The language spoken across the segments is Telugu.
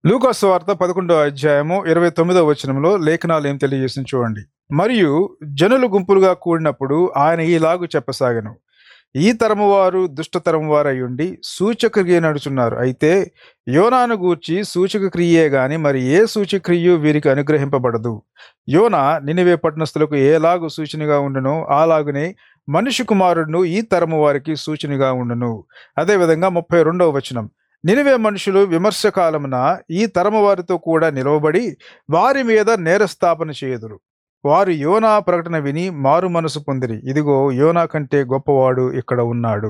లూకాసు వార్త పదకొండో అధ్యాయము ఇరవై తొమ్మిదో వచనంలో లేఖనాలు ఏం తెలియజేసింది చూడండి మరియు జనులు గుంపులుగా కూడినప్పుడు ఆయన ఈలాగు చెప్పసాగను ఈ తరము వారు దుష్టతరము వారై ఉండి సూచక క్రియ నడుచున్నారు అయితే యోనాను గూర్చి సూచక క్రియే గాని మరి ఏ సూచక్రియు వీరికి అనుగ్రహింపబడదు యోన నినివే పట్టణస్థులకు ఏలాగు సూచనగా ఉండునో అలాగునే మనుష్య కుమారుడును ఈ తరము వారికి సూచనగా ఉండును అదేవిధంగా ముప్పై రెండవ వచనం నినివే మనుషులు విమర్శకాలమున ఈ తరము వారితో కూడా నిలవబడి వారి మీద నేరస్థాపన చేయుదురు వారు యోనా ప్రకటన విని మారు మనసు పొందిరి ఇదిగో యోనా కంటే గొప్పవాడు ఇక్కడ ఉన్నాడు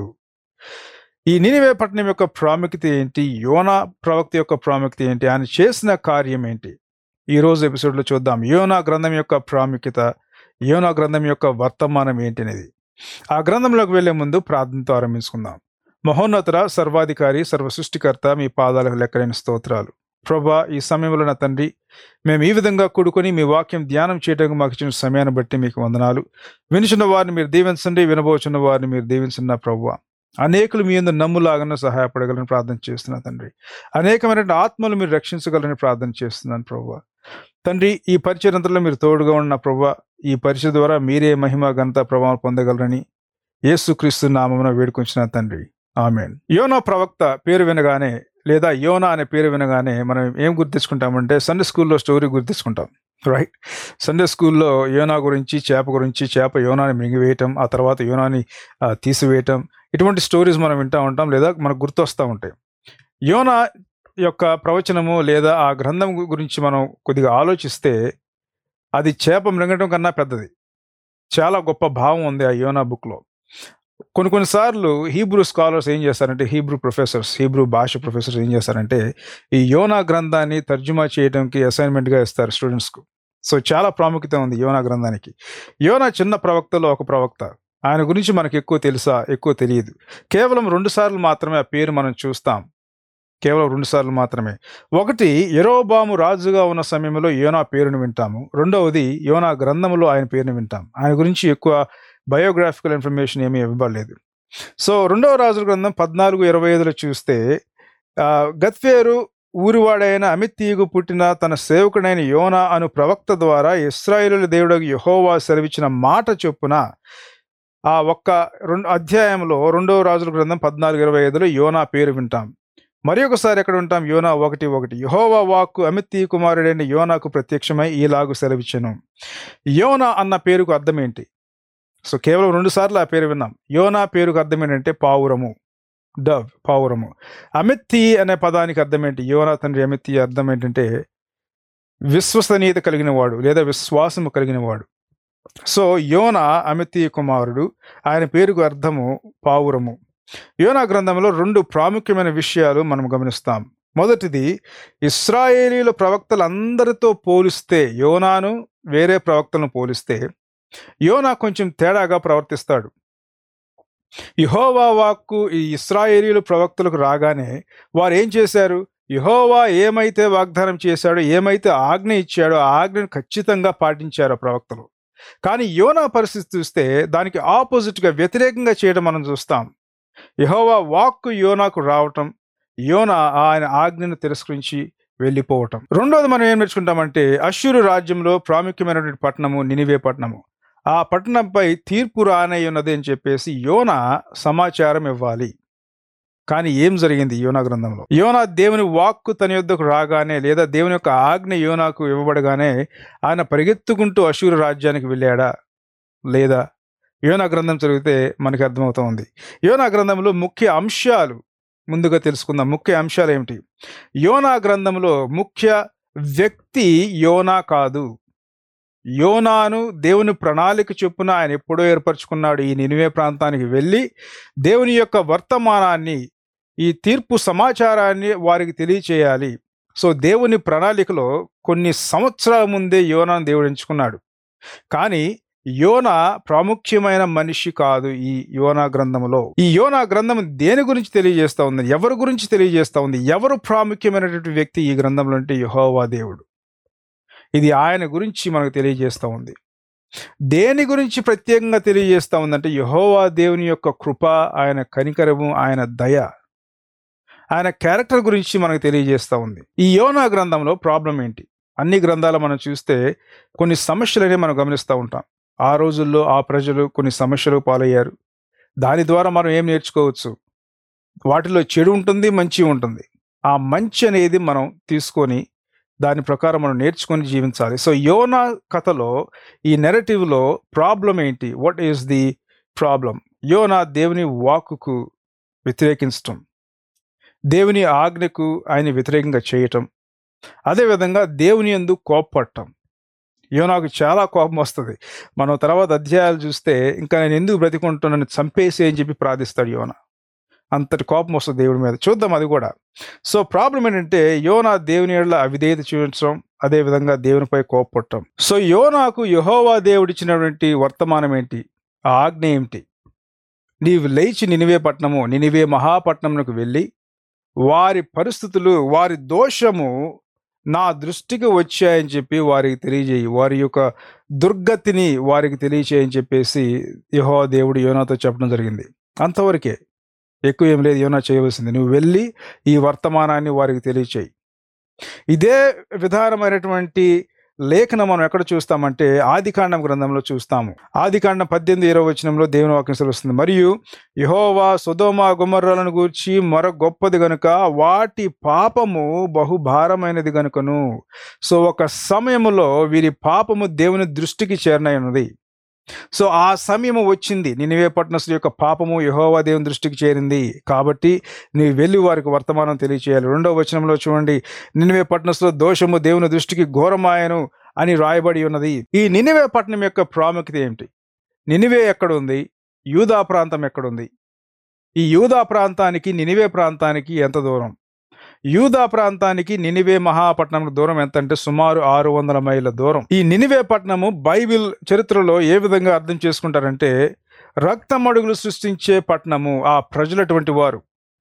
ఈ నినివే పట్టణం యొక్క ప్రాముఖ్యత ఏంటి యోనా ప్రవక్త యొక్క ప్రాముఖ్యత ఏంటి ఆయన చేసిన కార్యం ఏంటి ఈ రోజు ఎపిసోడ్లో చూద్దాం యోనా గ్రంథం యొక్క ప్రాముఖ్యత యోనా గ్రంథం యొక్క వర్తమానం ఏంటి అనేది ఆ గ్రంథంలోకి వెళ్లే ముందు ప్రార్థనతో ఆరంభించుకుందాం మహోన్నతర సర్వాధికారి సర్వ సృష్టికర్త మీ పాదాలకు లెక్కలేని స్తోత్రాలు ప్రభా ఈ సమయంలో నా తండ్రి మేము ఈ విధంగా కూడుకొని మీ వాక్యం ధ్యానం చేయడానికి మాకు ఇచ్చిన సమయాన్ని బట్టి మీకు వందనాలు వినుచున్న వారిని మీరు దీవించండి వినబోచున్న వారిని మీరు దీవించిన ప్రభు అనేకులు మీ ఎందు నమ్ములాగానే సహాయపడగలని ప్రార్థన చేస్తున్నా తండ్రి అనేకమైన ఆత్మలు మీరు రక్షించగలని ప్రార్థన చేస్తున్నాను ప్రభు తండ్రి ఈ పరిచయంలో మీరు తోడుగా ఉన్న ప్రభు ఈ పరిచయ ద్వారా మీరే మహిమ ఘనత ప్రభావం పొందగలరని యేసుక్రీస్తు నామమున వేడుకొంచిన తండ్రి ఆమెన్ యోనా ప్రవక్త పేరు వినగానే లేదా యోనా అనే పేరు వినగానే మనం ఏం గుర్తించుకుంటామంటే సండే స్కూల్లో స్టోరీ గుర్తించుకుంటాం రైట్ సండే స్కూల్లో యోనా గురించి చేప గురించి చేప యోనాని మింగివేయటం ఆ తర్వాత యోనాని ఆ, తీసివేయటం ఇటువంటి స్టోరీస్ మనం వింటూ ఉంటాం లేదా మనకు గుర్తొస్తూ ఉంటాయి యోనా యొక్క ప్రవచనము లేదా ఆ గ్రంథం గు- గురించి మనం కొద్దిగా ఆలోచిస్తే అది చేప మృంగటం కన్నా పెద్దది చాలా గొప్ప భావం ఉంది ఆ యోనా బుక్లో కొన్ని కొన్నిసార్లు హీబ్రూ స్కాలర్స్ ఏం చేస్తారంటే హీబ్రూ ప్రొఫెసర్స్ హీబ్రూ భాష ప్రొఫెసర్స్ ఏం చేస్తారంటే ఈ యోనా గ్రంథాన్ని తర్జుమా చేయడానికి అసైన్మెంట్గా ఇస్తారు స్టూడెంట్స్కు సో చాలా ప్రాముఖ్యత ఉంది యోనా గ్రంథానికి యోనా చిన్న ప్రవక్తలో ఒక ప్రవక్త ఆయన గురించి మనకు ఎక్కువ తెలుసా ఎక్కువ తెలియదు కేవలం రెండు సార్లు మాత్రమే ఆ పేరు మనం చూస్తాం కేవలం రెండు సార్లు మాత్రమే ఒకటి ఎరోబాము రాజుగా ఉన్న సమయంలో యోనా పేరును వింటాము రెండవది యోనా గ్రంథములో ఆయన పేరును వింటాం ఆయన గురించి ఎక్కువ బయోగ్రాఫికల్ ఇన్ఫర్మేషన్ ఏమీ ఇవ్వబడలేదు సో రెండవ రాజుల గ్రంథం పద్నాలుగు ఇరవై ఐదులో చూస్తే ఆ, గత్ఫేరు ఊరివాడైన అమిత్తీయుగు పుట్టిన తన సేవకుడైన యోనా అను ప్రవక్త ద్వారా ఇస్రాయేలు దేవుడు యహోవా సెలవిచ్చిన మాట చొప్పున ఆ ఒక్క రెండు అధ్యాయంలో రెండవ రాజుల గ్రంథం పద్నాలుగు ఇరవై ఐదులో యోనా పేరు వింటాం మరి ఒకసారి ఎక్కడ ఉంటాం యోనా ఒకటి ఒకటి యహోవా వాక్కు అమిత్తీ కుమారుడైన యోనాకు ప్రత్యక్షమై ఈలాగు సెలవిచ్చెను యోనా అన్న పేరుకు అర్థం ఏంటి సో కేవలం రెండు సార్లు ఆ పేరు విన్నాం యోనా పేరుకు అర్థం ఏంటంటే పావురము డవ్ పావురము అమిత్తి అనే పదానికి అర్థం ఏంటి యోనా తండ్రి అమిత్తి అర్థం ఏంటంటే విశ్వసనీయత కలిగిన వాడు లేదా విశ్వాసము కలిగిన వాడు సో యోన అమితి కుమారుడు ఆయన పేరుకు అర్థము పావురము యోనా గ్రంథంలో రెండు ప్రాముఖ్యమైన విషయాలు మనం గమనిస్తాం మొదటిది ఇస్రాయేలీల ప్రవక్తలందరితో పోలిస్తే యోనాను వేరే ప్రవక్తలను పోలిస్తే యోనా కొంచెం తేడాగా ప్రవర్తిస్తాడు యహోవా వాక్కు ఈ ఇస్రాయేలీలు ప్రవక్తలకు రాగానే వారు ఏం చేశారు యహోవా ఏమైతే వాగ్దానం చేశాడో ఏమైతే ఆజ్ఞ ఇచ్చాడో ఆ ఆజ్ఞను ఖచ్చితంగా పాటించారు ఆ ప్రవక్తలు కానీ యోనా పరిస్థితి చూస్తే దానికి ఆపోజిట్గా వ్యతిరేకంగా చేయడం మనం చూస్తాం యహోవా వాక్కు యోనాకు రావటం యోనా ఆయన ఆజ్ఞను తిరస్కరించి వెళ్ళిపోవటం రెండోది మనం ఏం నేర్చుకుంటామంటే అశ్షూరు రాజ్యంలో ప్రాముఖ్యమైనటువంటి పట్టణము నినివే పట్టణము ఆ పట్టణంపై తీర్పు రానై ఉన్నది అని చెప్పేసి యోనా సమాచారం ఇవ్వాలి కానీ ఏం జరిగింది యోనా గ్రంథంలో యోనా దేవుని వాక్కు తన యొద్దకు రాగానే లేదా దేవుని యొక్క ఆజ్ఞ యోనాకు ఇవ్వబడగానే ఆయన పరిగెత్తుకుంటూ అశూరు రాజ్యానికి వెళ్ళాడా లేదా యోనా గ్రంథం చదివితే మనకి అర్థమవుతోంది యోనా గ్రంథంలో ముఖ్య అంశాలు ముందుగా తెలుసుకుందాం ముఖ్య అంశాలు ఏమిటి యోనా గ్రంథంలో ముఖ్య వ్యక్తి యోనా కాదు యోనాను దేవుని ప్రణాళిక చొప్పున ఆయన ఎప్పుడో ఏర్పరచుకున్నాడు ఈ నినివే ప్రాంతానికి వెళ్ళి దేవుని యొక్క వర్తమానాన్ని ఈ తీర్పు సమాచారాన్ని వారికి తెలియచేయాలి సో దేవుని ప్రణాళికలో కొన్ని సంవత్సరాల ముందే యోనాను దేవుడు ఎంచుకున్నాడు కానీ యోన ప్రాముఖ్యమైన మనిషి కాదు ఈ యోనా గ్రంథములో ఈ యోనా గ్రంథం దేని గురించి తెలియజేస్తా ఉంది ఎవరి గురించి తెలియజేస్తా ఉంది ఎవరు ప్రాముఖ్యమైనటువంటి వ్యక్తి ఈ గ్రంథంలో అంటే యహోవా దేవుడు ఇది ఆయన గురించి మనకు తెలియజేస్తా ఉంది దేని గురించి ప్రత్యేకంగా తెలియజేస్తా ఉందంటే యహోవా దేవుని యొక్క కృప ఆయన కనికరము ఆయన దయ ఆయన క్యారెక్టర్ గురించి మనకు తెలియజేస్తూ ఉంది ఈ యోనా గ్రంథంలో ప్రాబ్లం ఏంటి అన్ని గ్రంథాలు మనం చూస్తే కొన్ని సమస్యలనే మనం గమనిస్తూ ఉంటాం ఆ రోజుల్లో ఆ ప్రజలు కొన్ని సమస్యలు పాలయ్యారు దాని ద్వారా మనం ఏం నేర్చుకోవచ్చు వాటిలో చెడు ఉంటుంది మంచి ఉంటుంది ఆ మంచి అనేది మనం తీసుకొని దాని ప్రకారం మనం నేర్చుకొని జీవించాలి సో యోనా కథలో ఈ నెరటివ్లో ప్రాబ్లం ఏంటి వాట్ ఈస్ ది ప్రాబ్లం యోనా దేవుని వాక్కుకు వ్యతిరేకించటం దేవుని ఆజ్ఞకు ఆయన వ్యతిరేకంగా చేయటం అదేవిధంగా దేవుని ఎందు కోప్పడటం యోనాకు చాలా కోపం వస్తుంది మనం తర్వాత అధ్యాయాలు చూస్తే ఇంకా నేను ఎందుకు బ్రతికుంటున్నాను చంపేసి అని చెప్పి ప్రార్థిస్తాడు యోన అంతటి కోపం వస్తుంది దేవుడి మీద చూద్దాం అది కూడా సో ప్రాబ్లం ఏంటంటే యోనా దేవుని ఏళ్ళ అవిధేయత చూపించడం అదేవిధంగా దేవునిపై కోపపడటం సో యోనాకు యహోవా దేవుడిచ్చినటువంటి వర్తమానం ఏంటి ఆ ఆజ్ఞ ఏమిటి నీవు లేచి నినివే పట్టణము నినివే మహాపట్నమునకు వెళ్ళి వారి పరిస్థితులు వారి దోషము నా దృష్టికి వచ్చాయని చెప్పి వారికి తెలియజేయి వారి యొక్క దుర్గతిని వారికి తెలియచేయని చెప్పేసి యహో దేవుడు యోనాతో చెప్పడం జరిగింది అంతవరకే ఎక్కువ ఏం లేదు యోనా చేయవలసింది నువ్వు వెళ్ళి ఈ వర్తమానాన్ని వారికి తెలియచేయి ఇదే విధానమైనటువంటి లేఖనం మనం ఎక్కడ చూస్తామంటే ఆదికాండం గ్రంథంలో చూస్తాము ఆదికాండం పద్దెనిమిది ఇరవై వచనంలో దేవుని వాక్యం సెలవుస్తుంది మరియు యహోవా సుధోమ గుమర్రలను గూర్చి మరో గొప్పది గనుక వాటి పాపము బహుభారమైనది గనుకను సో ఒక సమయములో వీరి పాపము దేవుని దృష్టికి చేరనైనది సో ఆ సమయము వచ్చింది నినివే పట్టణస్తుల యొక్క పాపము యహోవా దేవుని దృష్టికి చేరింది కాబట్టి నీవు వెళ్ళి వారికి వర్తమానం తెలియచేయాలి రెండవ వచనంలో చూడండి నినివే పట్టణస్తుల దోషము దేవుని దృష్టికి ఘోరమాయను అని రాయబడి ఉన్నది ఈ నినివే పట్టణం యొక్క ప్రాముఖ్యత ఏమిటి నినివే ఎక్కడుంది యూదా ప్రాంతం ఎక్కడుంది ఈ యూదా ప్రాంతానికి నినివే ప్రాంతానికి ఎంత దూరం యూదా ప్రాంతానికి నినివే మహాపట్నం దూరం ఎంత అంటే సుమారు ఆరు వందల మైళ్ళ దూరం ఈ నినివే పట్టణము బైబిల్ చరిత్రలో ఏ విధంగా అర్థం చేసుకుంటారంటే రక్తమడుగులు సృష్టించే పట్టణము ఆ ప్రజలటువంటి వారు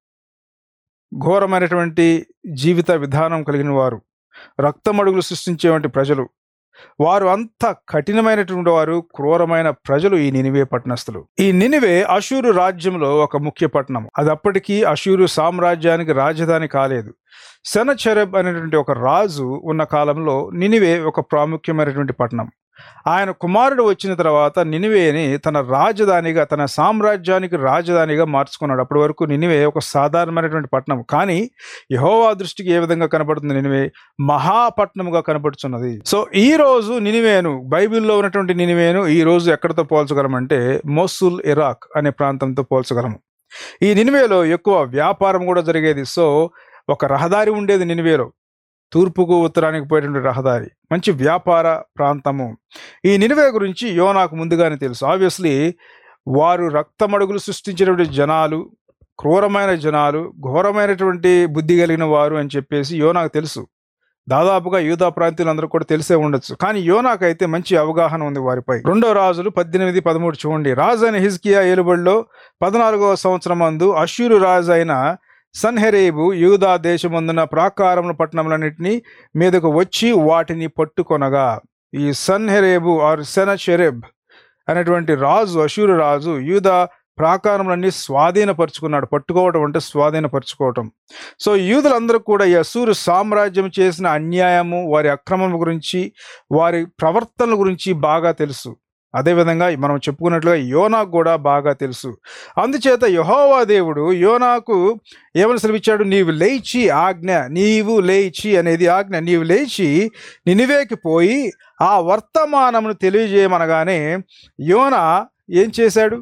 ఘోరమైనటువంటి జీవిత విధానం కలిగిన వారు రక్తమడుగులు సృష్టించేటువంటి ప్రజలు వారు అంత కఠినమైనటువంటి వారు క్రూరమైన ప్రజలు ఈ నినివే పట్టణస్థులు ఈ నినివే అషూరు రాజ్యంలో ఒక ముఖ్య పట్టణం అది అప్పటికీ అషూరు సామ్రాజ్యానికి రాజధాని కాలేదు సెనచెరెబ్ అనేటువంటి ఒక రాజు ఉన్న కాలంలో నినివే ఒక ప్రాముఖ్యమైనటువంటి పట్టణం ఆయన కుమారుడు వచ్చిన తర్వాత నినివేని తన రాజధానిగా తన సామ్రాజ్యానికి రాజధానిగా మార్చుకున్నాడు అప్పటి వరకు నినివే ఒక సాధారణమైనటువంటి పట్టణం కానీ యహోవా దృష్టికి ఏ విధంగా కనబడుతుంది నినివే మహాపట్నముగా కనబడుతున్నది సో ఈ రోజు నినివేను బైబిల్లో ఉన్నటువంటి నినివేను ఈ రోజు ఎక్కడితో పోల్చగలమంటే మోసుల్ ఇరాక్ అనే ప్రాంతంతో పోల్చగలము ఈ నినివేలో ఎక్కువ వ్యాపారం కూడా జరిగేది సో ఒక రహదారి ఉండేది నినివేలో తూర్పుకు ఉత్తరానికి పోయేటువంటి రహదారి మంచి వ్యాపార ప్రాంతము ఈ నినివే గురించి యోనాకు ముందుగానే తెలుసు ఆబ్వియస్లీ వారు రక్తమడుగులు సృష్టించినటువంటి జనాలు క్రూరమైన జనాలు ఘోరమైనటువంటి బుద్ధి కలిగిన వారు అని చెప్పేసి యోనాకు తెలుసు దాదాపుగా యూదా ప్రాంతీయులందరూ కూడా తెలిసే ఉండొచ్చు కానీ యోనాకైతే మంచి అవగాహన ఉంది వారిపై రెండో రాజులు పద్దెనిమిది పదమూడు చూడండి రాజు అయిన హిజ్కియా ఏలుబడిలో పద్నాలుగవ సంవత్సరం మందు అష్యూరు రాజు అయిన సన్హెరేబు యూదా దేశమందున ప్రాకారముల పట్టణములన్నింటినీ మీదకు వచ్చి వాటిని పట్టుకొనగా ఈ సన్హెరేబు ఆర్ సెనచెరెబ్ అనేటువంటి రాజు అశూరు రాజు యూదా ప్రాకారములన్నీ స్వాధీనపరుచుకున్నాడు పట్టుకోవటం అంటే స్వాధీనపరుచుకోవటం సో యూదులందరూ కూడా ఈ అసూరు సామ్రాజ్యం చేసిన అన్యాయము వారి అక్రమం గురించి వారి ప్రవర్తనల గురించి బాగా తెలుసు అదేవిధంగా మనం చెప్పుకున్నట్లుగా యోనాకు కూడా బాగా తెలుసు అందుచేత యహోవా దేవుడు యోనాకు ఏమని సెలవిచ్చాడు నీవు లేచి ఆజ్ఞ నీవు లేచి అనేది ఆజ్ఞ నీవు లేచి నినివేకి పోయి ఆ వర్తమానమును తెలియజేయమనగానే యోన ఏం చేశాడు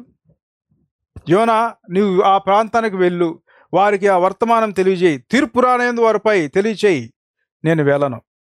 యోన నువ్వు ఆ ప్రాంతానికి వెళ్ళు వారికి ఆ వర్తమానం తెలియజేయి తీర్పు రానేందు వారిపై తెలియచేయి నేను వెళ్ళను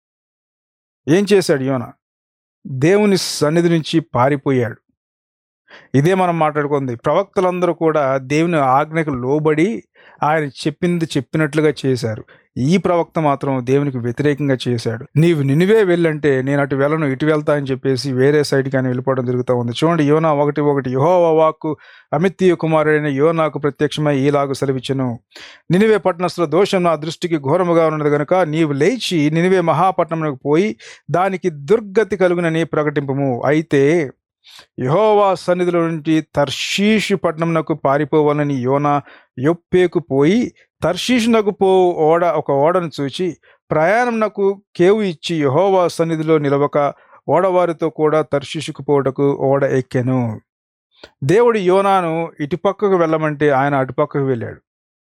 ఏం చేశాడు యోన దేవుని సన్నిధి నుంచి పారిపోయాడు ఇదే మనం మాట్లాడుకుంది ప్రవక్తలందరూ కూడా దేవుని ఆజ్ఞకు లోబడి ఆయన చెప్పింది చెప్పినట్లుగా చేశారు ఈ ప్రవక్త మాత్రం దేవునికి వ్యతిరేకంగా చేశాడు నీవు నినివే వెళ్ళంటే నేను అటు వెళ్ళను ఇటు వెళ్తా అని చెప్పేసి వేరే సైడ్ కానీ వెళ్ళిపోవడం జరుగుతూ ఉంది చూడండి యోనా ఒకటి ఒకటి యహోవా వాక్కు అమిత్య కుమారుడైన యోనాకు ప్రత్యక్షమై ఈలాగు సెలవిచ్చను నినివే పట్టణస్థుల దోషం నా దృష్టికి ఘోరముగా ఉన్నది కనుక నీవు లేచి నినివే మహాపట్నంలోకి పోయి దానికి దుర్గతి కలుగునని ప్రకటింపము అయితే యహోవా సన్నిధిలో నుండి తర్షీషు పట్టణంనకు పారిపోవాలని యోనా యొప్పేకు పోయి తర్షీషునకు పో ఓడ ఒక ఓడను చూచి ప్రయాణంనకు కేవు ఇచ్చి యహోవా సన్నిధిలో నిలవక ఓడవారితో కూడా తర్షీషుకు పోవటకు ఓడ ఎక్కెను దేవుడు యోనాను ఇటుపక్కకు వెళ్ళమంటే ఆయన అటుపక్కకు వెళ్ళాడు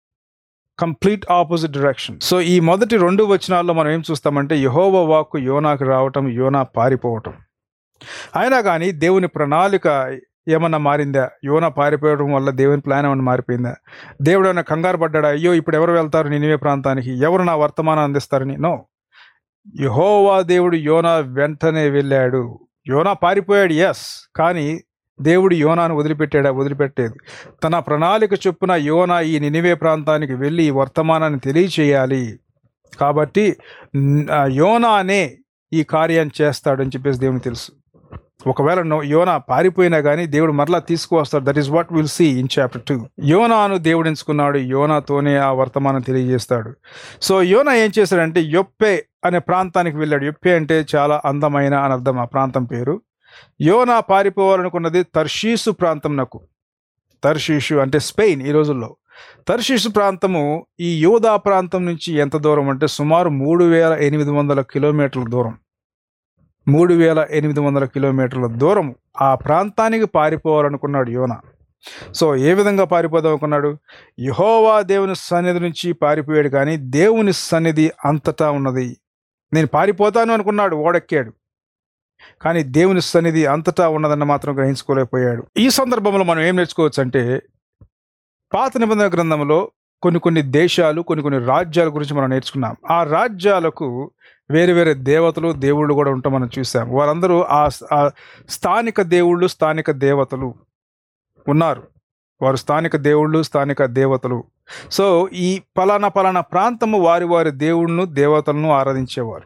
కంప్లీట్ ఆపోజిట్ డైరెక్షన్ సో ఈ మొదటి రెండు వచనాల్లో మనం ఏం చూస్తామంటే యహోవ వాక్కు యోనాకు రావటం యోనా పారిపోవటం అయినా కానీ దేవుని ప్రణాళిక ఏమన్నా మారిందా యోన పారిపోవడం వల్ల దేవుని ప్లాన్ ఏమన్నా మారిపోయిందా దేవుడు ఏమైనా కంగారు పడ్డాడా అయ్యో ఇప్పుడు ఎవరు వెళ్తారు నినివే ప్రాంతానికి ఎవరు నా వర్తమానం అందిస్తారని నో యహోవా దేవుడు యోనా వెంటనే వెళ్ళాడు యోనా పారిపోయాడు ఎస్ కానీ దేవుడు యోనాను వదిలిపెట్టాడా వదిలిపెట్టేది తన ప్రణాళిక చొప్పున యోనా ఈ నినివే ప్రాంతానికి వెళ్ళి ఈ వర్తమానాన్ని తెలియచేయాలి కాబట్టి న్- ఆ యోనానే ఈ కార్యాన్ని చేస్తాడని చెప్పేసి దేవునికి తెలుసు ఒకవేళ నో- యోనా పారిపోయినా కానీ దేవుడు మరలా తీసుకువస్తాడు that is what will see in chapter two యోనాను దేవుడు ఎంచుకున్నాడు యోనాతోనే ఆ వర్తమానం తెలియజేస్తాడు సో యోనా ఏం చేశాడంటే యొప్పే అనే ప్రాంతానికి వెళ్ళాడు యొప్పే అంటే చాలా అందమైన అని అర్థం ఆ ప్రాంతం పేరు యోనా పారిపోవాలనుకున్నది తర్షీసు ప్రాంతంనకు తర్షీషు అంటే స్పెయిన్ ఈ రోజుల్లో తర్షీసు ప్రాంతము ఈ యోధా ప్రాంతం నుంచి ఎంత దూరం అంటే సుమారు మూడు వేల ఎనిమిది వందల కిలోమీటర్ల దూరం మూడు వేల ఎనిమిది వందల కిలోమీటర్ల దూరం ఆ ప్రాంతానికి పారిపోవాలనుకున్నాడు యోన సో ఏ విధంగా పారిపోదాం అనుకున్నాడు యహోవా దేవుని సన్నిధి నుంచి పారిపోయాడు కానీ దేవుని సన్నిధి అంతటా ఉన్నది నేను పారిపోతాను అనుకున్నాడు ఓడెక్కాడు కానీ దేవుని సన్నిధి అంతటా ఉన్నదన్న మాత్రం గ్రహించుకోలేకపోయాడు ఈ సందర్భంలో మనం ఏం నేర్చుకోవచ్చు అంటే పాత నిబంధన గ్రంథంలో కొన్ని కొన్ని దేశాలు కొన్ని కొన్ని రాజ్యాల గురించి మనం నేర్చుకున్నాం ఆ రాజ్యాలకు వేరే వేరే దేవతలు దేవుళ్ళు కూడా ఉంటాం మనం చూసాం వారందరూ ఆ ఆ స్థానిక దేవుళ్ళు స్థానిక దేవతలు ఉన్నారు వారు స్థానిక దేవుళ్ళు స్థానిక దేవతలు సో ఈ పలానా పలానా ప్రాంతము వారి వారి దేవుళ్ళను దేవతలను ఆరాధించేవారు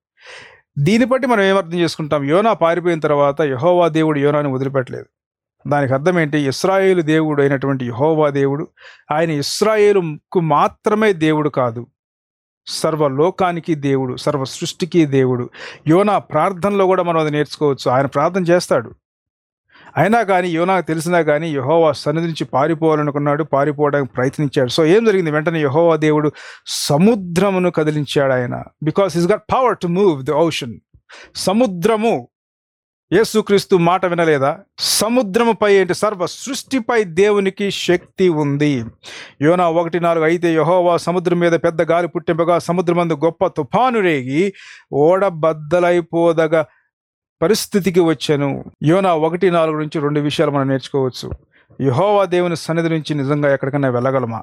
దీన్ని బట్టి మనం ఏమర్థం చేసుకుంటాం యోనా పారిపోయిన తర్వాత యహోవా దేవుడు యోనాని వదిలిపెట్టలేదు దానికి అర్థం ఏంటి ఇస్రాయేలు దేవుడు అయినటువంటి యహోవా దేవుడు ఆయన ఇస్రాయేలుకు మాత్రమే దేవుడు కాదు సర్వలోకానికి దేవుడు సర్వ సృష్టికి దేవుడు యోనా ప్రార్థనలో కూడా మనం అది నేర్చుకోవచ్చు ఆయన ప్రార్థన చేస్తాడు అయినా కానీ యోనాకు తెలిసినా కానీ యహోవా సన్నిధి నుంచి పారిపోవాలనుకున్నాడు పారిపోవడానికి ప్రయత్నించాడు సో ఏం జరిగింది వెంటనే యహోవా దేవుడు సముద్రమును కదిలించాడు ఆయన because his gut power to move the ocean సముద్రము యేసుక్రీస్తు మాట వినలేదా సముద్రముపై ఏంటి సర్వ సృష్టిపై దేవునికి శక్తి ఉంది యోనా ఒకటి నాలుగు అయితే యహోవా సముద్రం మీద పెద్ద గాలి పుట్టింపగా సముద్రమందు గొప్ప తుఫాను రేగి ఓడ బద్దలైపోదగ పరిస్థితికి వచ్చాను యోనా ఒకటి నాలుగు నుంచి రెండు విషయాలు మనం నేర్చుకోవచ్చు యహోవా దేవుని సన్నిధి నుంచి నిజంగా ఎక్కడికైనా వెళ్ళగలమా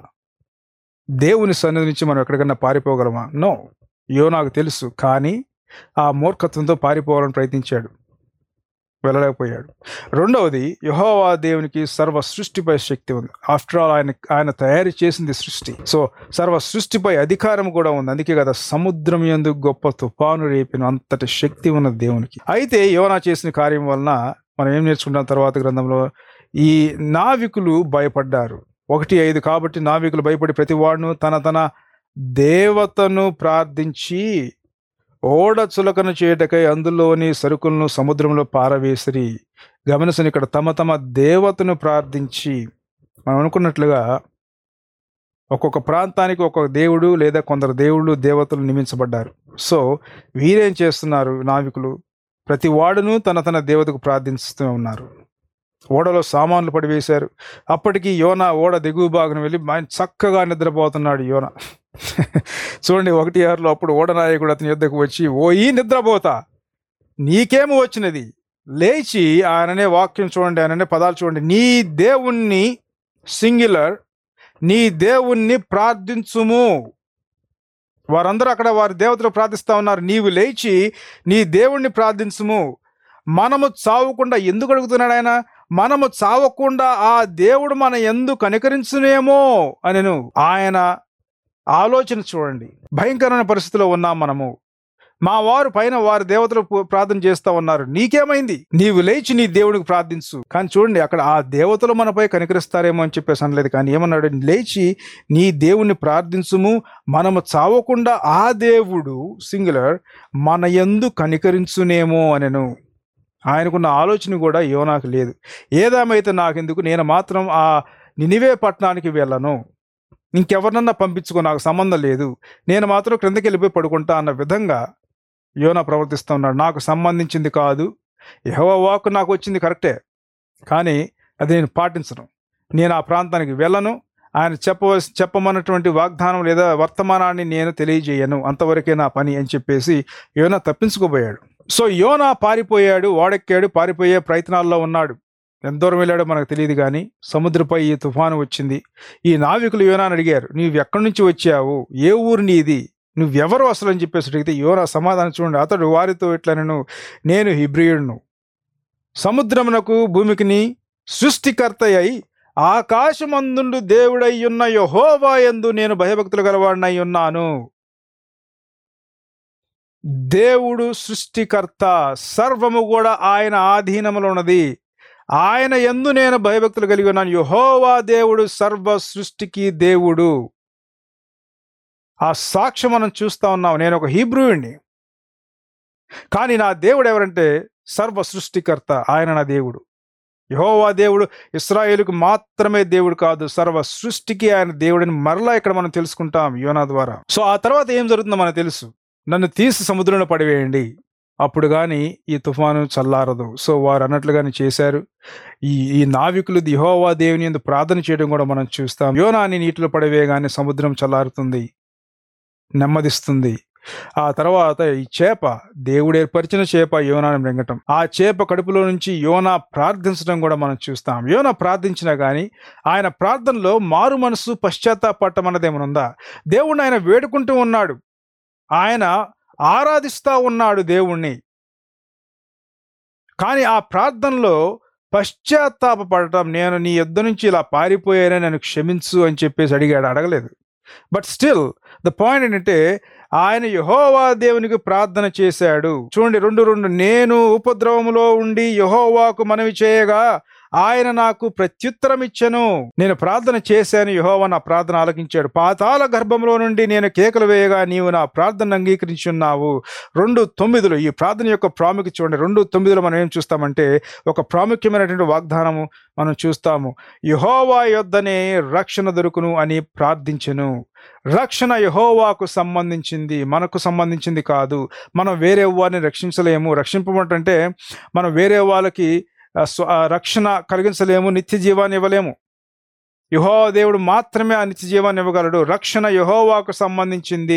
దేవుని సన్నిధి నుంచి మనం ఎక్కడికైనా పారిపోగలమా నో యోనాకు తెలుసు కానీ ఆ మూర్ఖత్వంతో పారిపోవాలని ప్రయత్నించాడు వెళ్ళలేకపోయాడు రెండవది యహోవా దేవునికి సర్వ సృష్టిపై శక్తి ఉంది ఆఫ్టర్ ఆల్ ఆయన ఆయన తయారు చేసింది సృష్టి సో సర్వ సృష్టిపై అధికారం కూడా ఉంది అందుకే కదా సముద్రం యందు గొప్ప తుఫాను రేపిన అంతటి శక్తి ఉన్న దేవునికి అయితే యోనా చేసిన కార్యం వలన మనం ఏం నేర్చుకుంటాం తర్వాత గ్రంథంలో ఈ నావికులు భయపడ్డారు ఒకటి ఐదు కాబట్టి నావికులు భయపడి ప్రతివాడును తన తన దేవతను ప్రార్థించి ఓడ చులకన చేయటకై అందులోని సరుకులను సముద్రంలో పారవేసిరి గమనించని ఇక్కడ తమ తమ దేవతను ప్రార్థించి మనం అనుకున్నట్లుగా ఒక్కొక్క ప్రాంతానికి ఒక్కొక్క దేవుడు లేదా కొందరు దేవుళ్ళు దేవతలు నియమించబడ్డారు సో వీరేం చేస్తున్నారు నావికులు ప్రతి వాడును తన తన దేవతకు ప్రార్థిస్తూ ఉన్నారు ఓడలో సామాన్లు పడివేశారు అప్పటికి యోన ఓడ దిగువ భాగం వెళ్ళి ఆయన చక్కగా నిద్రపోతున్నాడు యోన చూడండి ఒకటి ఆరులో అప్పుడు ఓడనాయకుడు అతని యుద్ధకు వచ్చి ఓ ఈ నిద్రపోతా నీకేమో వచ్చినది లేచి ఆయననే వాక్యం చూడండి ఆయననే పదాలు చూడండి నీ దేవుణ్ణి సింగులర్ నీ దేవుణ్ణి ప్రార్థించుము వారందరూ అక్కడ వారి దేవతలు ప్రార్థిస్తా ఉన్నారు నీవు లేచి నీ దేవుణ్ణి ప్రార్థించుము మనము చావకుండా ఎందుకు అడుగుతున్నాడు ఆయన మనము చావకుండా ఆ దేవుడు మన ఎందుకు కనికరించునేమో అనెను ఆయన ఆలోచన చూడండి భయంకరమైన పరిస్థితిలో ఉన్నాం మనము మా వారు పైన వారి దేవతలు పు- ప్రార్థన చేస్తా ఉన్నారు నీకేమైంది నీవు లేచి నీ దేవుడికి ప్రార్థించు కానీ చూడండి అక్కడ ఆ దేవతలు మనపై కనికరిస్తారేమో అని చెప్పేసి అనలేదు కానీ ఏమన్నాడు లేచి నీ దేవుణ్ణి ప్రార్థించుము మనము చావకుండా ఆ దేవుడు సింగులర్ మన యందు కనికరించునేమో అనెను ఆయనకున్న ఆలోచన కూడా యోనాకు లేదు ఏదేమైతే నాకెందుకు నేను మాత్రం ఆ నినివే పట్టణానికి వెళ్ళను ఇంకెవరినన్నా పంపించుకో నాకు సంబంధం లేదు నేను మాత్రం క్రిందకి వెళ్ళిపోయి పడుకుంటా అన్న విధంగా యోనా ప్రవర్తిస్తూ ఉన్నాడు నాకు సంబంధించింది కాదు యెహోవా వాక్ నాకు వచ్చింది కరెక్టే కానీ అది నేను పాటించను నేను ఆ ప్రాంతానికి వెళ్ళను ఆయన చెప్పవలసి చెప్పమన్నటువంటి వాగ్దానం లేదా వర్తమానాన్ని నేను తెలియజేయను అంతవరకే నా పని అని చెప్పేసి యోనా తప్పించుకోబోయాడు సో యోనా పారిపోయాడు ఓడెక్కాడు పారిపోయే ప్రయత్నాల్లో ఉన్నాడు ఎంత దూరం వెళ్ళాడో మనకు తెలియదు కానీ సముద్రపై ఈ తుఫాను వచ్చింది ఈ నావికులు యోనాని అడిగారు నీవు ఎక్కడి నుంచి వచ్చావు ఏ ఊరు నీది నువ్వెవరు అసలు అని చెప్పేసి అడిగితే యోనా సమాధానం చూడండి అతడు వారితో ఇట్లా నేను నేను హిబ్రియుడును సముద్రమునకు భూమికిని సృష్టికర్త అయి ఆకాశమందుండు దేవుడై ఉన్న యహోవా యందు నేను భయభక్తులు గలవాడినై ఉన్నాను దేవుడు సృష్టికర్త సర్వము కూడా ఆయన ఆధీనములో ఉన్నది ఆయన ఎందు నేను భయభక్తులు కలిగి ఉన్నాను యహోవా దేవుడు సర్వ సృష్టికి దేవుడు ఆ సాక్ష్యం మనం చూస్తా ఉన్నాం నేను ఒక హీబ్రూయుణ్ణి కానీ నా దేవుడు ఎవరంటే సర్వ సృష్టికర్త ఆయన నా దేవుడు యహోవా దేవుడు ఇస్రాయేలుకు మాత్రమే దేవుడు కాదు సర్వ సృష్టికి ఆయన దేవుడిని మరలా ఇక్కడ మనం తెలుసుకుంటాం యోనా ద్వారా సో ఆ తర్వాత ఏం జరుగుతుందో మనకు తెలుసు నన్ను తీసి సముద్రంలో పడివేయండి అప్పుడు కానీ ఈ తుఫాను చల్లారదు సో వారు అన్నట్లుగానే చేశారు ఈ ఈ నావికులు యహోవా దేవుని ఎందు ప్రార్థన చేయడం కూడా మనం చూస్తాం యోనాని నీటిలో పడివేయగానే సముద్రం చల్లారుతుంది నెమ్మదిస్తుంది ఆ తర్వాత ఈ చేప దేవుడు ఏర్పరిచిన చేప యోనాను మృంగటం ఆ చేప కడుపులో నుంచి యోనా ప్రార్థించడం కూడా మనం చూస్తాం యోనా ప్రార్థించినా కానీ ఆయన ప్రార్థనలో మారు మనసు పశ్చాత్తాపట్టం అన్నది ఏమైనా ఉందా దేవుణ్ణి ఆయన వేడుకుంటూ ఉన్నాడు ఆయన ఆరాధిస్తా ఉన్నాడు దేవుణ్ణి కానీ ఆ ప్రార్థనలో పశ్చాత్తాపడటం నేను నీ యుద్ధ నుంచి ఇలా పారిపోయానని నన్ను క్షమించు అని చెప్పేసి అడిగాడు అడగలేదు బట్ స్టిల్ ద పాయింట్ ఏంటంటే ఆయన యహోవా దేవునికి ప్రార్థన చేశాడు చూడండి రెండు రెండు నేను ఉపద్రవములో ఉండి యహోవాకు మనవి చేయగా ఆయన నాకు ప్రత్యుత్తరం ఇచ్చెను నేను ప్రార్థన చేశాను యహోవా నా ప్రార్థన ఆలకించాడు పాతాల గర్భంలో నుండి నేను కేకలు వేయగా నీవు నా ప్రార్థన అంగీకరించున్నావు రెండు తొమ్మిదిలో ఈ ప్రార్థన యొక్క ప్రాముఖ్యత చూడండి రెండు తొమ్మిదిలో మనం ఏం చూస్తామంటే ఒక ప్రాముఖ్యమైనటువంటి వాగ్దానము మనం చూస్తాము యహోవా యొద్దనే రక్షణ దొరుకును అని ప్రార్థించెను రక్షణ యహోవాకు సంబంధించింది మనకు సంబంధించింది కాదు మనం వేరే వారిని రక్షించలేము రక్షింపమంటే మనం వేరే వాళ్ళకి ఆ, స్వ- ఆ, రక్షణ కలిగించలేము నిత్య జీవాన్ని ఇవ్వలేము యహో దేవుడు మాత్రమే ఆ నిత్య జీవాన్ని ఇవ్వగలడు రక్షణ యహోవాకు సంబంధించింది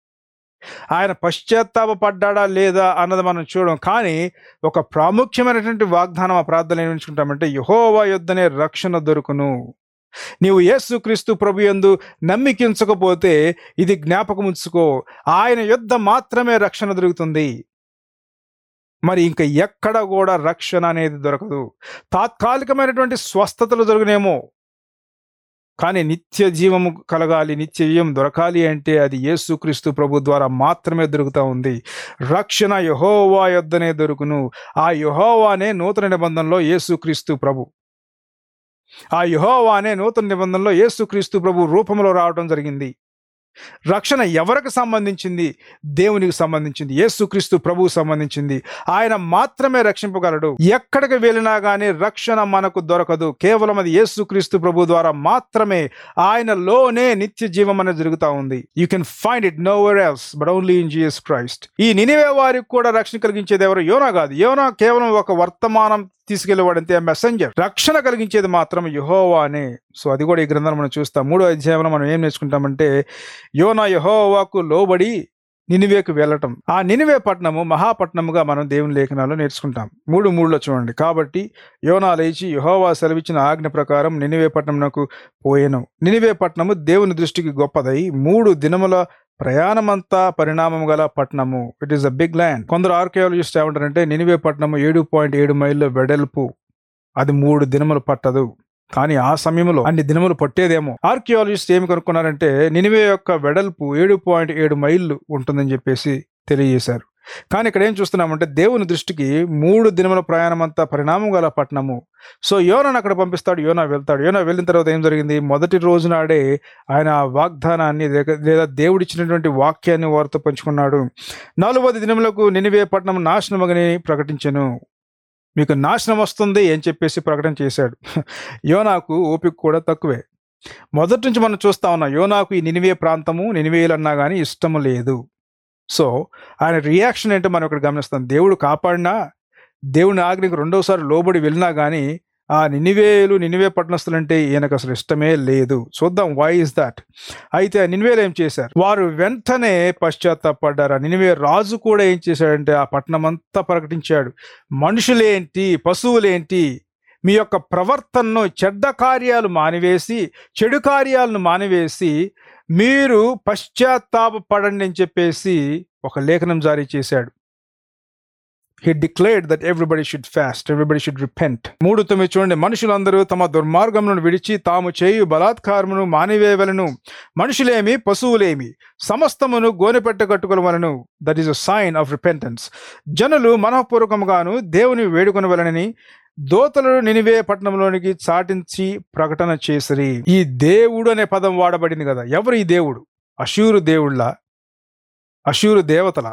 ఆయన పశ్చాత్తాపడ్డా లేదా అన్నది మనం చూడం కానీ ఒక ప్రాముఖ్యమైనటువంటి వాగ్దానం ఆ ప్రార్థన ఏమి ఎంచుకుంటామంటే యహోవా యొద్దనే రక్షణ దొరుకును నీవు యేసుక్రీస్తు ప్రభు యందు నమ్మికించకపోతే ఇది జ్ఞాపకం ఉంచుకో ఆయన యుద్ధ మాత్రమే రక్షణ దొరుకుతుంది మరి ఇంకా ఎక్కడ కూడా రక్షణ అనేది దొరకదు తాత్కాలికమైనటువంటి స్వస్థతలు దొరకనేమో కానీ నిత్య జీవము కలగాలి నిత్య జీవం దొరకాలి అంటే అది యేసుక్రీస్తు ప్రభు ద్వారా మాత్రమే దొరుకుతా ఉంది రక్షణ యహోవా యొద్దనే దొరుకును ఆ యహోవానే నూతన నిబంధనలో యేసుక్రీస్తు ప్రభు ఆ యహోవానే నూతన నిబంధనలో యేసుక్రీస్తు ప్రభు రూపంలో రావడం జరిగింది రక్షణ ఎవరికి సంబంధించింది దేవునికి సంబంధించింది యేసుక్రీస్తు ప్రభువు సంబంధించింది ఆయన మాత్రమే రక్షింపగలడు ఎక్కడికి వెళ్ళినా గానీ రక్షణ మనకు దొరకదు కేవలం అది యేసుక్రీస్తు ప్రభు ద్వారా మాత్రమే ఆయనలోనే నిత్య జీవం అనేది జరుగుతా ఉంది you can find it no else but only in Jesus Christ ఈ నినివే వారికి కూడా రక్షణ కలిగించేది ఎవరు యోనా కాదు యోనా కేవలం ఒక వర్తమానం తీసుకెళ్లేవాడంతే మెసెంజర్ రక్షణ కలిగించేది మాత్రం యహోవానే సో అది కూడా ఈ గ్రంథాన్ని మనం చూస్తాం మూడో అధ్యాయంలో మనం ఏం నేర్చుకుంటామంటే యోనా యహోవాకు లోబడి నినివేకు వెళ్ళటం ఆ నినివే పట్టణము మహాపట్నముగా మనం దేవుని లేఖనాల్లో నేర్చుకుంటాం మూడు మూడులో చూడండి కాబట్టి యోనా లేచి యహోవా సెలవిచ్చిన ఆజ్ఞ ప్రకారం నినివే పట్టణమునకు పోయెను నినివే పట్టణము దేవుని దృష్టికి గొప్పదై మూడు దినముల ప్రయాణమంతా పరిణామం గల పట్టణము it is a big land కొందరు ఆర్కియాలజిస్ట్ ఏమంటారంటే నినివే పట్టణము ఏడు పాయింట్ ఏడు మైళ్ళ వెడల్పు అది మూడు దినములు పట్టదు కానీ ఆ సమయంలో అన్ని దినములు పట్టేదేమో ఆర్కియాలజిస్ట్ ఏమి కనుక్కున్నారంటే నినివే యొక్క వెడల్పు ఏడు పాయింట్ ఏడు మైళ్ళు ఉంటుందని చెప్పేసి తెలియజేశారు కానీ ఇక్కడ ఏం చూస్తున్నామంటే దేవుని దృష్టికి మూడు దినముల ప్రయాణం అంతా పరిణామం గల పట్టణము సో యోనాను అక్కడ పంపిస్తాడు యోనా వెళ్తాడు యోనా వెళ్ళిన తర్వాత ఏం జరిగింది మొదటి రోజు నాడే ఆయన ఆ వాగ్దానాన్ని లేక- లేదా దేవుడిచ్చినటువంటి వాక్యాన్ని వారితో పంచుకున్నాడు నాలుగవది దినములకు నినివే పట్టణం నాశనమగని ప్రకటించెను మీకు నాశనం వస్తుంది అని చెప్పేసి ప్రకటన చేశాడు యోనాకు ఓపిక కూడా తక్కువే మొదటి నుంచి మనం చూస్తా ఉన్నాం యోనాకు ఈ నినివే ప్రాంతము నినివేలన్నా కానీ ఇష్టము లేదు సో ఆయన రియాక్షన్ ఏంటో మనం ఇక్కడ గమనిస్తాం దేవుడు కాపాడినా దేవుని ఆజ్ఞకు రెండోసారి లోబడి వెళ్ళినా కానీ ఆ నినివేలు నినివే పట్టణస్తులంటే ఈయనకు అసలు ఇష్టమే లేదు చూద్దాం వై ఇస్ దాట్ అయితే ఆ నినివేలు ఏం చేశారు వారు వెంటనే పశ్చాత్తాపడ్డారు ఆ నినివే రాజు కూడా ఏం చేశాడంటే ఆ పట్టణం అంతా ప్రకటించాడు మనుషులేంటి పశువులేంటి మీ యొక్క ప్రవర్తనను చెడ్డ కార్యాలు మానివేసి చెడు కార్యాలను మానివేసి మీరు పశ్చాత్తాపపడండి అని చెప్పేసి ఒక లేఖనం జారీ చేశాడు he declared that everybody should fast everybody should repent మూడు తొమ్మిది చూడండి మనుషులందరూ తమ దుర్మార్గములను విడిచి తాము చేయు బలాత్కారమును మానివేయవలను మనుషులేమి పశువులేమి సమస్తమును గోనెపెట్ట కట్టుకోవలను that is a sign of repentance జనులు మనఃపూర్వకముగాను దేవుని వేడుకొనవలనని దోతలను నినివే పట్టణంలోనికి చాటించి ప్రకటన చేసిరి ఈ దేవుడు అనే పదం వాడబడింది కదా ఎవరు ఈ దేవుడు అశూరు దేవుళ్ళ అశూరు దేవతల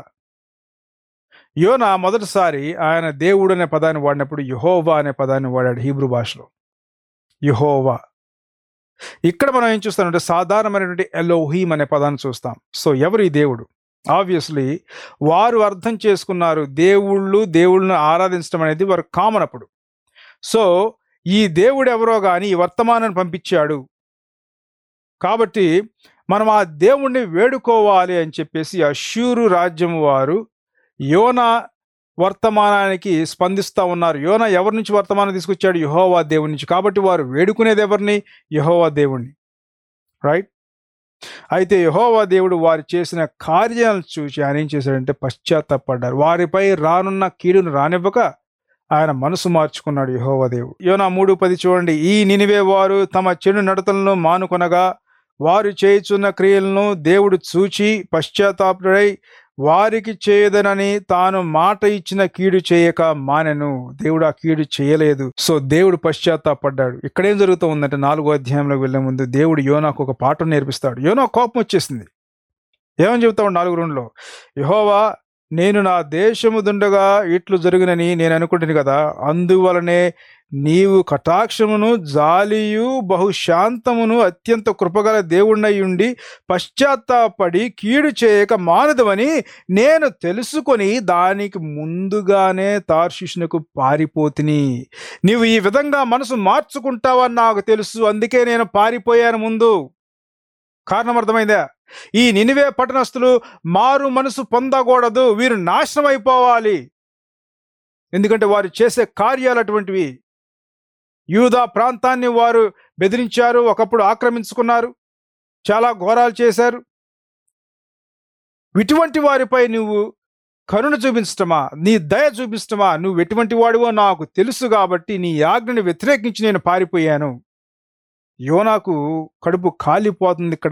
యోన మొదటిసారి ఆయన దేవుడు అనే పదాన్ని వాడినప్పుడు యహోవా అనే పదాన్ని వాడాడు హీబ్రూ భాషలో యహోవా ఇక్కడ మనం ఏం చూస్తామంటే సాధారణమైనటువంటి ఎలోహీమ్ అనే పదాన్ని చూస్తాం సో ఎవరు ఈ దేవుడు ఆబ్వియస్లీ వారు అర్థం చేసుకున్నారు దేవుళ్ళు దేవుళ్ళను ఆరాధించడం అనేది వారు కామన్ అప్పుడు సో ఈ దేవుడు ఎవరో కానీ ఈ వర్తమానాన్ని పంపించాడు కాబట్టి మనం ఆ దేవుణ్ణి వేడుకోవాలి అని చెప్పేసి అశూరు రాజ్యం వారు యోన వర్తమానానికి స్పందిస్తూ ఉన్నారు యోన ఎవరి నుంచి వర్తమానం తీసుకొచ్చాడు యహోవా దేవుడి నుంచి కాబట్టి వారు వేడుకునేది ఎవరిని యహోవా దేవుణ్ణి రైట్ అయితే యహోవా దేవుడు వారు చేసిన కార్యాలను చూసి ఆయన ఏం చేశాడంటే పశ్చాత్తాపడ్డారు వారిపై రానున్న కీడును రానివ్వక ఆయన మనసు మార్చుకున్నాడు యహోవా దేవుడు యోనా మూడు పది చూడండి ఈ నినివే వారు తమ చెడు నడతలను మానుకొనగా వారు చేయుచున్న క్రియలను దేవుడు చూచి పశ్చాత్తాపుడై వారికి చేయదనని తాను మాట ఇచ్చిన కీడు చేయక మానెను దేవుడు ఆ కీడు చేయలేదు సో దేవుడు పశ్చాత్తాపడ్డాడు ఇక్కడేం జరుగుతూ ఉందంటే నాలుగో అధ్యాయంలోకి వెళ్లే ముందు దేవుడు యోనాకు ఒక పాఠం నేర్పిస్తాడు యోనా కోపం వచ్చేసింది ఏమని చెబుతాడు నాలుగు రెండులో యహోవా నేను నా దేశము దుండగా ఇట్లు జరుగునని నేను అనుకుంటుంది కదా అందువలనే నీవు కటాక్షమును జాలియు బహుశాంతమును అత్యంత కృపగల దేవుణ్ణై ఉండి పశ్చాత్తాపడి కీడు చేయక మానదవని నేను తెలుసుకొని దానికి ముందుగానే తార్షిష్నుకు పారిపోతిని నీవు ఈ విధంగా మనసు మార్చుకుంటావని నాకు తెలుసు అందుకే నేను పారిపోయాను ముందు కారణం అర్థమైందా ఈ నినివే పట్టణస్థులు మారు మనసు పొందకూడదు వీరు నాశనం అయిపోవాలి ఎందుకంటే వారు చేసే కార్యాలు అటువంటివి యూదా ప్రాంతాన్ని వారు బెదిరించారు ఒకప్పుడు ఆక్రమించుకున్నారు చాలా ఘోరాలు చేశారు ఇటువంటి వారిపై నువ్వు కరుణ చూపించటమా నీ దయ చూపించటమా నువ్వు ఎటువంటి వాడివో నాకు తెలుసు కాబట్టి నీ ఆజ్ఞని వ్యతిరేకించి నేను పారిపోయాను యోనాకు కడుపు కాలిపోతుంది ఇక్కడ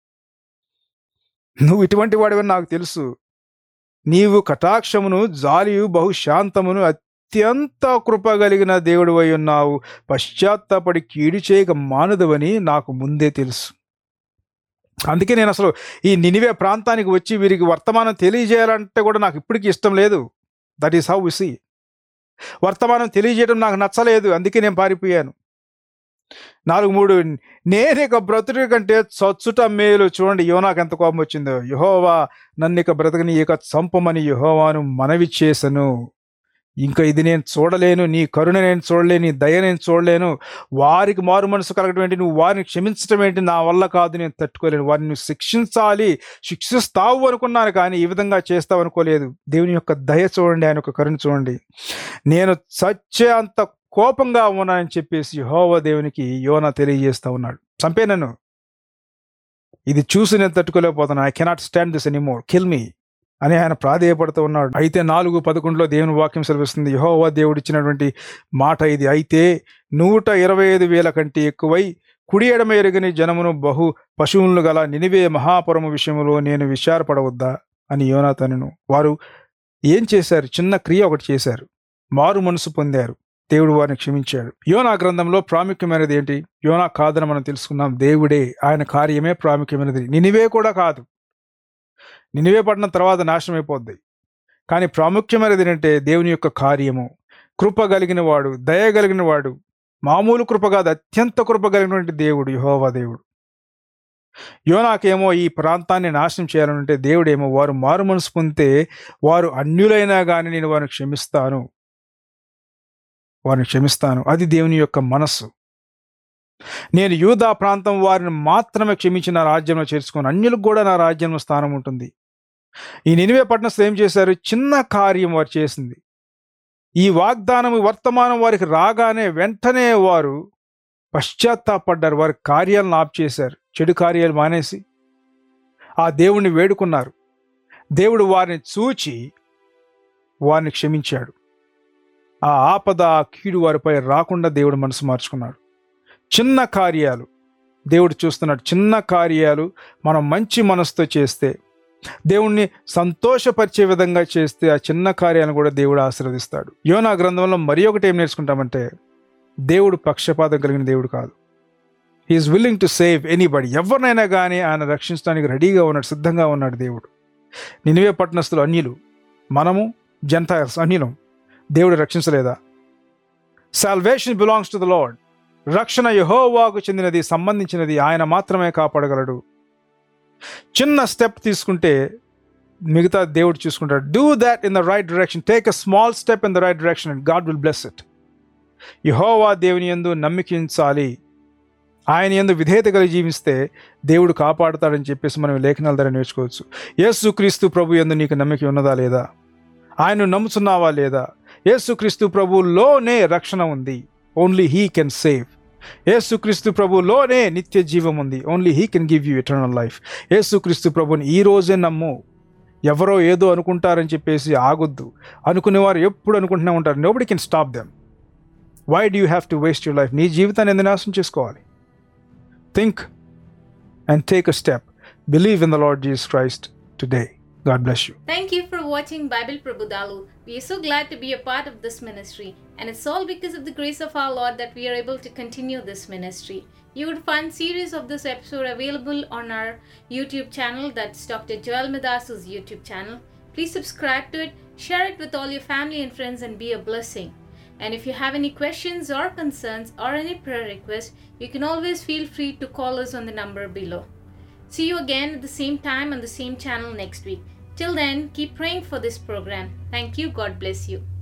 నువ్వు ఇటువంటి వాడివని నాకు తెలుసు నీవు కటాక్షమును జాలియు బహుశాంతమును అత్యంత కృప కలిగిన దేవుడు అయి ఉన్నావు పశ్చాత్తాపడి కీడు చేయక మానదువని నాకు ముందే తెలుసు అందుకే నేను అసలు ఈ నినివే ప్రాంతానికి వచ్చి వీరికి వర్తమానం తెలియజేయాలంటే కూడా నాకు ఇప్పటికీ ఇష్టం లేదు దట్ ఈస్ హౌ సి వర్తమానం తెలియజేయడం నాకు నచ్చలేదు అందుకే నేను పారిపోయాను నాలుగు మూడు నేను ఇక బ్రతుడి కంటే చచ్చుట మేలు చూడండి యోనాకు ఎంత కోపం వచ్చిందో యహోవా నన్ను ఇక బ్రతకని ఇక చంపమని యహోవాను మనవి చేసను ఇంకా ఇది నేను చూడలేను నీ కరుణ నేను చూడలేను నీ దయ నేను చూడలేను వారికి మారు మనసు కలగడం ఏంటి నువ్వు వారిని క్షమించడం ఏంటి నా వల్ల కాదు నేను తట్టుకోలేను వారిని నువ్వు శిక్షించాలి శిక్షిస్తావు అనుకున్నాను కానీ ఈ విధంగా చేస్తావు అనుకోలేదు దేవుని యొక్క దయ చూడండి ఆయన యొక్క కరుణ చూడండి నేను చచ్చే అంత కోపంగా ఉన్నానని చెప్పేసి యెహోవా దేవునికి యోన తెలియజేస్తా ఉన్నాడు చంపే నన్ను ఇది చూసి నేను తట్టుకోలేకపోతున్నాను I cannot stand this anymore kill me అని ఆయన ప్రాధేయపడుతూ ఉన్నాడు అయితే నాలుగు పదకొండులో దేవుని వాక్యం సెలవిస్తుంది యహోవా దేవుడు ఇచ్చినటువంటి మాట ఇది అయితే నూట ఇరవై ఐదు వేల కంటే ఎక్కువై కుడి ఎడమ ఎరుగని జనమును బహు పశువులను గల నినివే మహాపురము విషయంలో నేను విచారపడవద్దా అని యోనాతనును వారు ఏం చేశారు చిన్న క్రియ ఒకటి చేశారు మారు మనసు పొందారు దేవుడు వారిని క్షమించాడు యోనా గ్రంథంలో ప్రాముఖ్యమైనది ఏంటి యోనా కాదని మనం తెలుసుకున్నాం దేవుడే ఆయన కార్యమే ప్రాముఖ్యమైనది నినివే కూడా కాదు నినివే పడిన తర్వాత నాశనం అయిపోద్ది కానీ ప్రాముఖ్యమైనది ఏంటంటే దేవుని యొక్క కార్యము కృప కలిగిన వాడు దయ కలిగిన వాడు మామూలు కృప కాదు అత్యంత కృప కలిగినటువంటి దేవుడు యహోవా దేవుడు యోనాకేమో ఈ ప్రాంతాన్ని నాశనం చేయాలంటే దేవుడేమో వారు మారు మనసు పొందితే వారు అన్యులైనా కానీ నేను వారిని క్షమిస్తాను వారిని క్షమిస్తాను అది దేవుని యొక్క మనస్సు నేను యూదా ప్రాంతం వారిని మాత్రమే క్షమించి నా రాజ్యంలో చేర్చుకొని అన్యులకు కూడా నా రాజ్యంలో స్థానం ఉంటుంది ఈ నినివే పట్టణస్థులు ఏం చేశారు చిన్న కార్యం వారు చేసింది ఈ వాగ్దానం వర్తమానం వారికి రాగానే వెంటనే వారు పశ్చాత్తాపడ్డారు వారి కార్యాలను ఆప్ చేశారు చెడు కార్యాలు మానేసి ఆ దేవుణ్ణి వేడుకున్నారు దేవుడు వారిని చూచి వారిని క్షమించాడు ఆ ఆపద ఆ కీడు వారిపై రాకుండా దేవుడు మనసు మార్చుకున్నాడు చిన్న కార్యాలు దేవుడు చూస్తున్నాడు చిన్న కార్యాలు మనం మంచి మనసుతో చేస్తే దేవుణ్ణి సంతోషపరిచే విధంగా చేస్తే ఆ చిన్న కార్యాలను కూడా దేవుడు ఆశీర్వదిస్తాడు యోనా గ్రంథంలో మరి ఒకటి ఏం నేర్చుకుంటామంటే దేవుడు పక్షపాతం కలిగిన దేవుడు కాదు he is willing to save anybody ఎవరినైనా కానీ ఆయన రక్షించడానికి రెడీగా ఉన్నాడు సిద్ధంగా ఉన్నాడు దేవుడు నినివే పట్టణస్థులు అన్యులు మనము జంటైల్స్ అన్యులం దేవుడు రక్షించలేదా salvation belongs to the lord రక్షణ యహోవాకు చెందినది సంబంధించినది ఆయన మాత్రమే కాపాడగలడు చిన్న స్టెప్ తీసుకుంటే మిగతా దేవుడు చూసుకుంటాడు do that in the right direction take a small step in the right direction and God will bless it యహోవా దేవుని ఎందు నమ్మికించాలి ఆయన ఎందు విధేయత కలిగి జీవిస్తే దేవుడు కాపాడుతాడని చెప్పేసి మనం ఈ లేఖనాల ద్వారా నేర్చుకోవచ్చు యేసు క్రీస్తు ప్రభు ఎందు నీకు నమ్మిక ఉన్నదా లేదా ఆయన నమ్ముతున్నావా లేదా యేసు క్రీస్తు ప్రభులోనే రక్షణ ఉంది ఓన్లీ హీ కెన్ సేవ్ యేసుక్రీస్తు ప్రభులోనే నిత్య జీవం ఉంది only he can give you eternal life యేసుక్రీస్తు ప్రభుని ఈ రోజే నమ్ము ఎవరో ఏదో అనుకుంటారని చెప్పేసి ఆగొద్దు అనుకునేవారు ఎప్పుడు అనుకుంటూనే ఉంటారు nobody can stop them why do you have to waste your life నీ జీవితాన్ని ఎందుకు నాశనం చేసుకోవాలి think and take a step believe in the lord Jesus Christ today God bless you Thank you for watching Bible Prabhudalu. We are so glad to be a part of this ministry, and it's all because of the grace of our Lord that we are able to continue this ministry. You would find series of this episode available on our YouTube channel, that's Dr. Joel Medasu's YouTube channel. Please subscribe to it, share it with all your family and friends, and be a blessing. And if you have any questions or concerns or any prayer requests, you can always feel free to call us on the number below. See you again at the same time on the same channel next week. Till then, keep praying for this program. Thank you. God bless you.